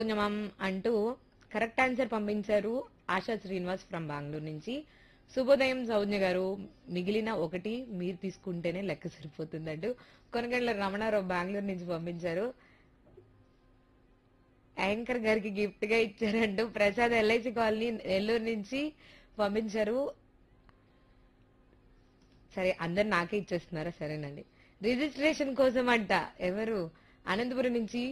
పుణ్యమం అంటూ correct answer పంపించారు ASHA Srinivas from Bengaluru నుంచి శుభోదయం సౌజ్ఞ గారు మిగిలిన ఒకటి మీరు తీసుకుంటేనే లెక్క సరిపోతుందంటూ కొనగండ్ల రమణారావు బెంగళూరు నుంచి పంపించారు యాంకర్ గారికి గిఫ్ట్ గా ఇచ్చారంటూ ప్రసాద్ ఎల్ఐసి కాలనీ నెల్లూరు నుంచి పంపించారు సరే అందరు నాకే ఇచ్చేస్తున్నారా సరేనండి రిజిస్ట్రేషన్ కోసం అంట ఎవరు అనంతపురం నుంచి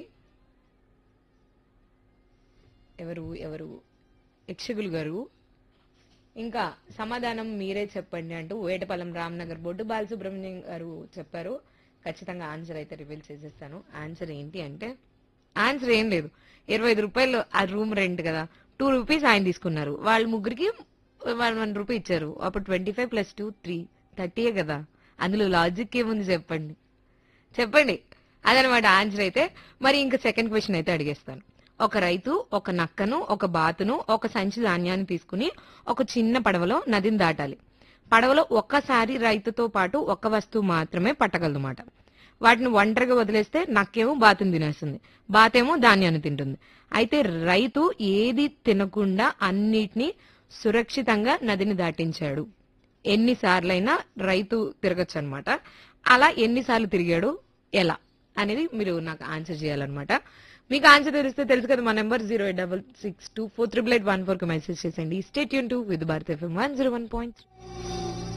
ఎవరు ఎవరు యక్షగులు గారు ఇంకా సమాధానం మీరే చెప్పండి అంటూ వేటపాలెం రామ్నగర్ బొడ్డు బాలసుబ్రహ్మణ్యం గారు చెప్పారు ఖచ్చితంగా ఆన్సర్ అయితే రివీల్ చేసేస్తాను ఆన్సర్ ఏంటి అంటే ఆన్సర్ ఏం లేదు ఇరవై ఐదు రూపాయలు ఆ రూమ్ రెంట్ కదా టూ రూపీస్ ఆయన తీసుకున్నారు వాళ్ళ ముగ్గురికి వన్ వన్ రూపీ ఇచ్చారు అప్పుడు twenty five plus two three థర్టీయే కదా అందులో లాజిక్ ఏముంది చెప్పండి చెప్పండి అదనమాట ఆన్సర్ అయితే మరి ఇంకా సెకండ్ క్వశ్చన్ అయితే అడిగేస్తాను ఒక రైతు ఒక నక్కను ఒక బాతును ఒక సంచి ధాన్యాన్ని తీసుకుని ఒక చిన్న పడవలో నదిని దాటాలి పడవలో ఒక్కసారి రైతుతో పాటు ఒక్క వస్తువు మాత్రమే పట్టగలదన్నమాట వాటిని ఒంటరిగా వదిలేస్తే నక్కేమో బాతుని తినేస్తుంది బాతేమో ధాన్యాన్ని తింటుంది అయితే రైతు ఏది తినకుండా అన్నిటినీ సురక్షితంగా నదిని దాటించాడు ఎన్నిసార్లైనా రైతు తిరగచ్చు అనమాట అలా ఎన్నిసార్లు తిరిగాడు ఎలా అనేది మీరు నాకు ఆన్సర్ చేయాలన్నమాట మీకు ఆన్సర్ తెలిస్తే తెలుసు కదా మా number zero eight double six two four triple eight one four కి మెసేజ్ చేసేయండి స్టేట్ యూన్ to with Bharat FM one zero one point